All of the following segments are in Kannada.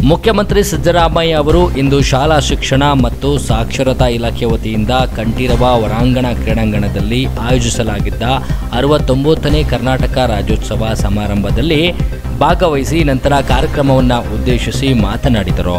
ಮುಖ್ಯಮಂತ್ರಿ ಸಿದ್ದರಾಮಯ್ಯ ಅವರು ಇಂದು ಶಾಲಾ ಶಿಕ್ಷಣ ಮತ್ತು ಸಾಕ್ಷರತಾ ಇಲಾಖೆ ವತಿಯಿಂದ ಕಂಠೀರವ ಹೊರಾಂಗಣ ಕ್ರೀಡಾಂಗಣದಲ್ಲಿ ಆಯೋಜಿಸಲಾಗಿದ್ದ ಅರವತ್ತೊಂಬತ್ತನೇ ಕರ್ನಾಟಕ ರಾಜ್ಯೋತ್ಸವ ಸಮಾರಂಭದಲ್ಲಿ ಭಾಗವಹಿಸಿ ನಂತರ ಕಾರ್ಯಕ್ರಮವನ್ನು ಉದ್ದೇಶಿಸಿ ಮಾತನಾಡಿದರು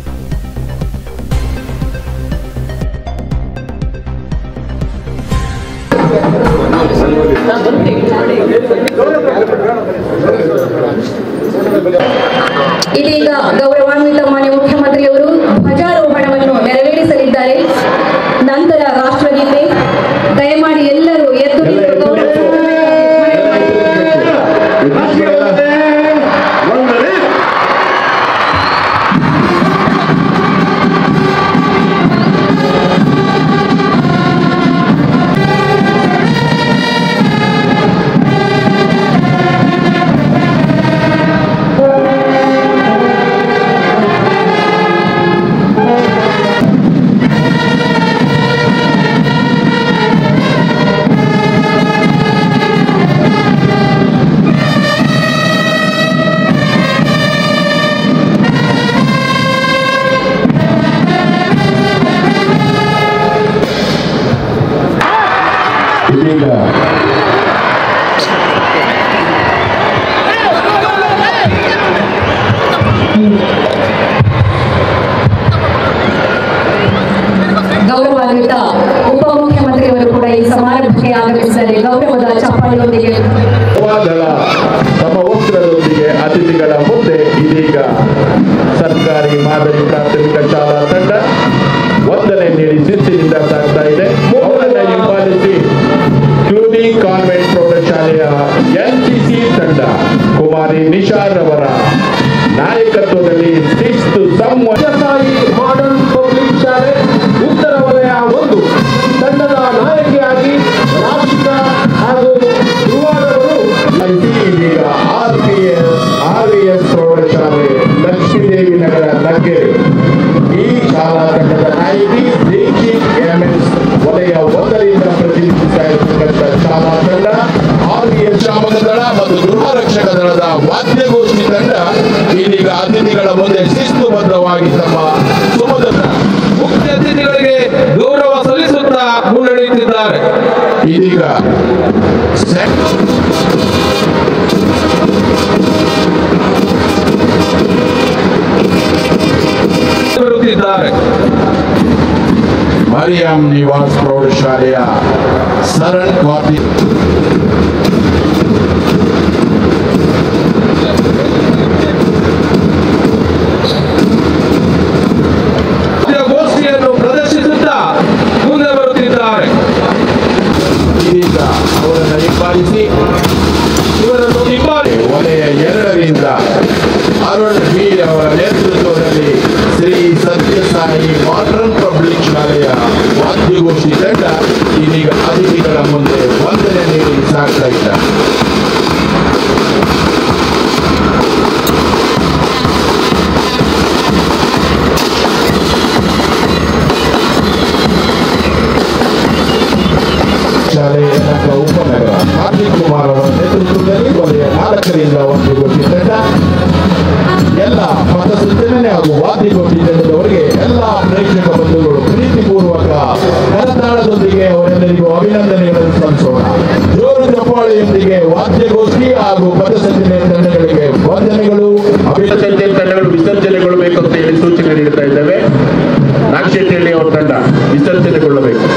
ಇದೀಗ ಗೌರವಾನ್ವಿತ ಮಾನ್ಯ ಮುಖ್ಯಮಂತ್ರಿಯವರು ಧ್ವಜಾರೋಹಣವನ್ನು ನೆರವೇರಿಸಲಿದ್ದಾರೆ ನಂತರ ರಾಷ್ಟ್ರಗೀತೆ ದಯಮಾಡಿ ಎಲ್ಲರೂ ಎದ್ದು ನಿಂತು ಗೌರವ ಇದೀಗ ಗೌರವಾನ್ವಿತ ಉಪಮುಖ್ಯಮಂತ್ರಿಯವರು ಕೂಡ ಈ ಸಮಾರಂಭಕ್ಕೆ ಆಗಮಿಸಿದ್ದಾರೆ ಗೌರವದ ಚಪ್ಪಾಳೆಯೊಂದಿಗೆ ದಳ ಸಮವಸ್ತ್ರದೊಂದಿಗೆ ಅತಿಥಿಗಳ ಮುಂದೆ ಇದೀಗ ಸರ್ಕಾರಿ ಮಾದರಿ ಪ್ರಾಥಮಿಕ ಶಾಲಾ ತಂಡ ವಂದನೆ ನೀಡಿ ಶಿಸ್ತಿನಿಂದ ಸಾಗ್ತಾ ಇದೆ ಅವರನ್ನ ಹಿಂಬಾಲಿಸಿ ಕ್ಲೂನಿ ಕಾನ್ವೆಂಟ್ ಪ್ರೌಢಶಾಲೆಯ ಎನ್ಸಿಸಿ ತಂಡ ಕುಮಾರಿ ನಿಶಾರ್ ಅವರ ನಾಯಕತ್ವದಲ್ಲಿ ಶಿಸ್ತು ಸಂವಾದ ಮಾಡರ್ನ್ ಪಬ್ಲಿಕ್ ಶಾಲೆ ಉತ್ತರ ವಲಯ ಒಂದು ತಂಡದ ನಾಯಕಿಯಾಗಿ ರಾಷ್ಟ್ರ ಹಾಗೂ ಯುವರವರು ಇದೀಗ R P S R S ಪ್ರೌಢಶಾಲೆ ಲಕ್ಷ್ಮೀದೇವಿ ನಗರ ಲಗ್ಗೆರೆ ಈ ಶಾಲಾ ತಂಡದ ನಾಯಕಿ ದೀಕ್ಷಿತ್ ಎಂಎಸ್ ವಲಯ ಒಂದರಿಂದ ಪ್ರತಿನಿಧಿಸ್ತಾ ಇರ್ತಕ್ಕಂಥ ಶಾಲಾ ತಂಡ ಆರ್ ಪಿ ಎಸ್ ಶಾಮಕ ದಳ ಮತ್ತು ಗೃಹ ರಕ್ಷಕ ದಳದ ವಾದ್ಯಗೋಷ್ಠಿ ತಂಡ ಇದೀಗ ಅತಿಥಿಗಳ ಮುಂದೆ ಶಿಸ್ತುಬದ್ಧವಾಗಿ ತಮ್ಮ ಸುಮದ ಮುಖ್ಯ ಅತಿಥಿಗಳಿಗೆ ಗೌರವ ಸಲ್ಲಿಸುತ್ತಾ ಮುನ್ನಡೆಯುತ್ತಿದ್ದಾರೆ ಇದೀಗ ಸೆಟ್ ಬರುತ್ತಿದ್ದಾರೆ ಮರಿಯಂ ನಿವಾಸ್ ಪ್ರೌಢಶಾಲೆಯ ಸರಣ್ ಕಾಪಿ ಗೋಷ್ಠಿಯನ್ನು ಪ್ರದರ್ಶಿಸುತ್ತಾ ಮುಂದೆ ಬರುತ್ತಿದ್ದಾರೆ ಇದೀಗ ಅವರನ್ನು ಹಿಂಬಾಲಿಸಿ ಇವರನ್ನು ಹಿಂಬಾಲಿ ವಲಯ ಎರಡರಿಂದ ಅರುಣ್ ಬಿ ಅವರ ನೇತೃತ್ವದಲ್ಲಿ ಶ್ರೀ ಸತ್ಯಸಾಯಿ ಮಾಡರ್ನ್ ಪಬ್ಲಿಕ್ ಶಾಲೆಯ ವಾದ್ಯಗೋಷ್ಠಿ ತಂಡ ಇದೀಗ ಅತಿಥಿಗಳ ಮುಂದೆ ವಂದನೆ ನೀಡಿ ಸಾಗ್ತಾ ಇದ್ದಾರೆ ಶಾಲೆ ಯಲಹಂಕ ಉಪನಗರ ಕಾರ್ತಿಕ್ ಕುಮಾರ್ ಅವರ ನೇತೃತ್ವದಲ್ಲಿ ವಲಯ ನಾಲ್ಕರಿಂದ ವಾದ್ಯಗೋಷ್ಠಿ ತಂಡ ಎಲ್ಲ ಪಥಸಂಚಲನೆ ಹಾಗೂ ವಾದ್ಯಗೋಷ್ಠಿ ತಂಡದವರಿಗೆ ಎಲ್ಲ ಪ್ರೇಕ್ಷಕ ಬಂಧುಗಳು ಪ್ರೀತಿಪೂರ್ವಕ ಕರತಾಳದೊಂದಿಗೆ ಅವರೆಲ್ಲರಿಗೂ ಅಭಿನಂದನೆಗಳನ್ನು ಸಲ್ಲಿಸೋಣ ಜೋರು ಚಪ್ಪಾಳೆಯೊಂದಿಗೆ ವಾದ್ಯಗೋಷ್ಠಿ ಹಾಗೂ ಪಥಸಂಚಲನೆ ತಂಡಗಳಿಗೆ ವಂದನೆಗಳು ಅಭಿನಂದನೆ ತಂಡಗಳು ವಿಸರ್ಜನೆಗೊಳ್ಳಬೇಕು ಅಂತ ಹೇಳಿ ಸೂಚನೆ ನೀಡುತ್ತಾ ಇದ್ದೇವೆ ನಾಗಶೆಟ್ಟಿಹಳ್ಳಿ ಅವರ ತಂಡ ವಿಸರ್ಜನೆಗೊಳ್ಳಬೇಕು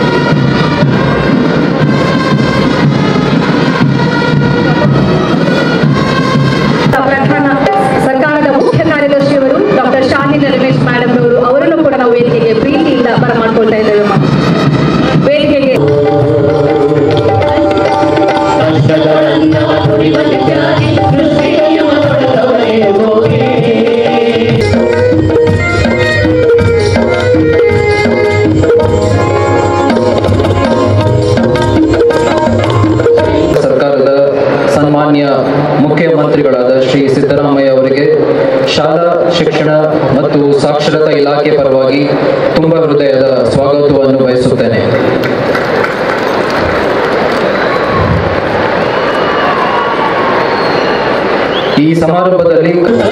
ಪ್ರಧಾನ ಸರ್ಕಾರದ ಮುಖ್ಯ ಕಾರ್ಯದರ್ಶಿಯವರು ಡಾಕ್ಟರ್ ಶಾಹಿನ ರಮೇಶ್ ಮೇಡಮ್ ಅವರು ಅವರನ್ನು ಕೂಡ ನಾವು ವೇದಿಕೆಗೆ ಪ್ರೀತಿಯಿಂದ ಬರಮಾಡ್ಕೊಳ್ತಾ ಇದ್ದೇವೆ ಅಮ್ಮ. ವೇದಿಕೆಗೆ ಸರ್ಕಾರದ ಸನ್ಮಾನ್ಯ ಮುಖ್ಯಮಂತ್ರಿಗಳಾದ ಶ್ರೀ ಸಿದ್ದರಾಮಯ್ಯ ಅವರಿಗೆ ಶಾಲಾ ಶಿಕ್ಷಣ ಮತ್ತು ಸಾಕ್ಷರತಾ ಇಲಾಖೆ ಪರವಾಗಿ ತುಂಬ ಹೃದಯದ ಸ್ವಾಗತವನ್ನು ಬಯಸುತ್ತೇನೆ ಈ ಈ ಸಮಾರಂಭದಲ್ಲಿ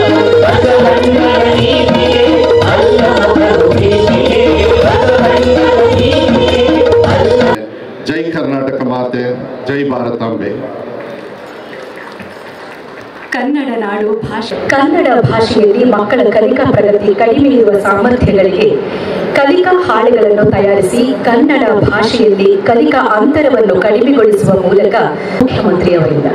ಜೈ ಕರ್ನಾಟಕ ಮಾತೆ ಜೈ ಭಾರತಾಂಬೆ ಕನ್ನಡ ನಾಡು ಭಾಷೆ ಕನ್ನಡ ಭಾಷೆಯಲ್ಲಿ ಮಕ್ಕಳ ಕಲಿಕಾ ಪ್ರಗತಿ ಕಡಿಮೆ ಇರುವ ಸಾಮರ್ಥ್ಯಗಳಿಗೆ ಕಲಿಕಾ ಹಾಳೆಗಳನ್ನು ತಯಾರಿಸಿ ಕನ್ನಡ ಭಾಷೆಯಲ್ಲಿ ಕಲಿಕಾ ಅಂತರವನ್ನು ಕಡಿಮೆಗೊಳಿಸುವ ಮೂಲಕ ಮುಖ್ಯಮಂತ್ರಿಯವರಿಂದ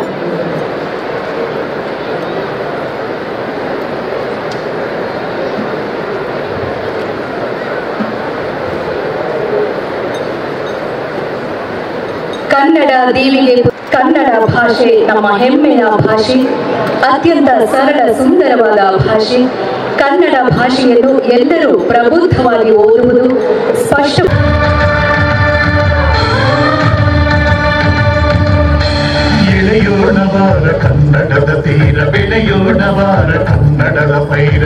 ಕನ್ನಡ ದೇವಿಗೆ ಕನ್ನಡ ಭಾಷೆ ನಮ್ಮ ಹೆಮ್ಮೆಯ ಭಾಷೆ ಅತ್ಯಂತ ಸರಳ ಸುಂದರವಾದ ಭಾಷೆ ಕನ್ನಡ ಭಾಷೆಯನ್ನು ಎಲ್ಲರೂ ಪ್ರಬುದ್ಧವಾಗಿ ಓದುವುದು ಸ್ಪಷ್ಟ ಎಳೆಯೋಣವಾರ ಕನ್ನಡದ ತೀರ ಬೆಳೆಯೋಣವಾರ ಕನ್ನಡದ ಪೈರ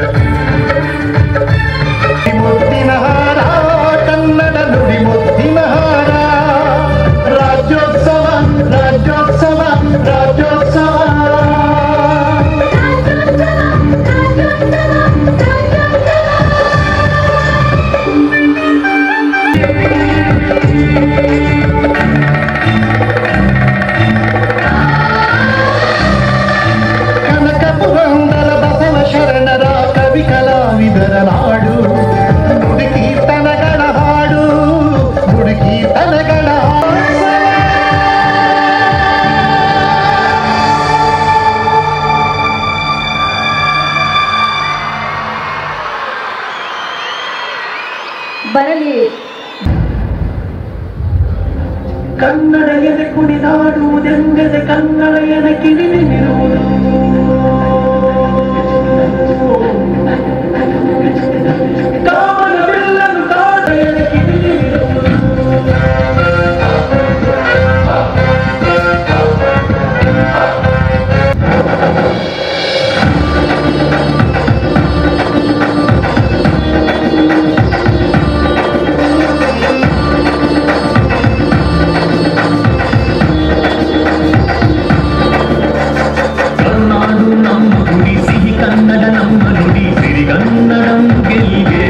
ಮುತ್ತಿನ ಹಾರ ಕನ್ನಡ ನುಡಿ ಮುತ್ತಿನ ಹಾರ ರಾಜ್ಯೋತ್ಸವ ರಾಜ್ಯೋತ್ಸವ ರಾಜ್ಯೋತ್ಸವ ಕನಕ ಪುರಂದರ ಬಸವ ಶರಣರ ಕವಿ ಕಲಾವಿದರ ನಾಡು ನುಡಿ ಕೀರ್ತನಗಳ ಹಾಡು ನುಡಿ ಕೀರ್ತನಗಳ ಬರಲಿ ಕನ್ನಡ ಎದೆ ಕುಣಿದಾಡುವುದೆಂದರೆ ಕನ್ನಡ ಎದೆ ಕಿಡಿಮಿರುವುದು ಕಾಮನವೆಲ್ಲರೂ ಕಾಡ ಎದೆ ಕಿಡಿಮಿರುವುದು ಕರ್ನಾಡು ನಮ್ಮ ನುಡಿ ಸಿಹಿ ಕನ್ನಡ ನಮ್ಮ ನುಡಿ ಸಿರಿಗನ್ನಡಂ ಗೆಲ್ಲಿಗೆ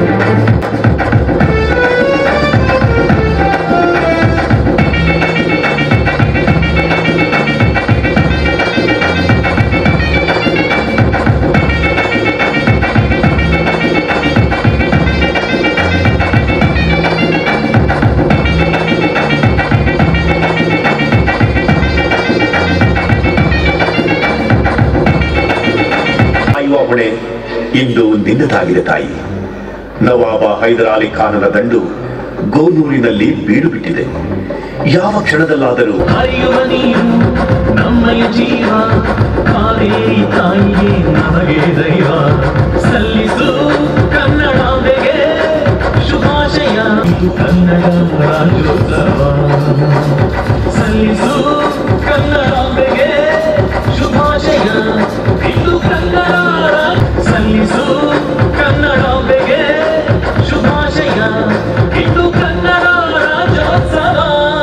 ಕಾಯುವ ಹೊಣೆ ಇಂದು ನಿನ್ನದಾಗಿದೆ ತಾಯಿ ನವಾಬ ಹೈದರಾಲಿ ಖಾನನ ದಂಡು ಗೋನೂರಿನಲ್ಲಿ ಬೀಡು ಬಿಟ್ಟಿದೆ ಯಾವ ಕ್ಷಣದಲ್ಲಾದರೂ ಹರಿಯುವ ನೀರು ನಮ್ಮಯ ಜೀವ ಕಾವೇರಿ ತಾಯಿಗೆ ನಮಗೆ ದೈವ ಸಲ್ಲಿಸು ಕನ್ನಡಾಂಬೆಗೆ ಶುಭಾಶಯ ಇದು ಕನ್ನಡ ರಾಜ್ಯೋತ್ಸವ ಸಲ್ಲಿಸು ಕನ್ನಡಾಂಬೆಗೆ ಶುಭಾಶಯ ಇದು ಕನ್ನಡ ಸಲ್ಲಿಸು ಕನ್ನಡಾಂಬೆಗೆ ಶುಭಾಶಯ ಇದು ಕನ್ನಡ ರಾಜ್ಯೋತ್ಸವ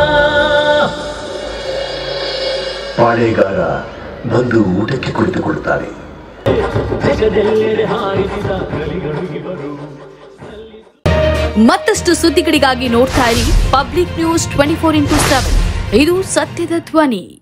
ಪಾಳೆಗಾರ ಬಂದು ಊಟಕ್ಕೆ ಕುಳಿತುಕೊಳ್ಳುತ್ತಾರೆ ಜಗದೆಲ್ಲೆಡೆ ಹಾರಿಸಿದ ಕಲಿಗಳು ಇವರು ಮತ್ತಷ್ಟು ಸುದ್ದಿಗಳಿಗಾಗಿ ನೋಡ್ತಾ ಇರಿ public news twenty four into seven ಇದು ಸತ್ಯದ ಧ್ವನಿ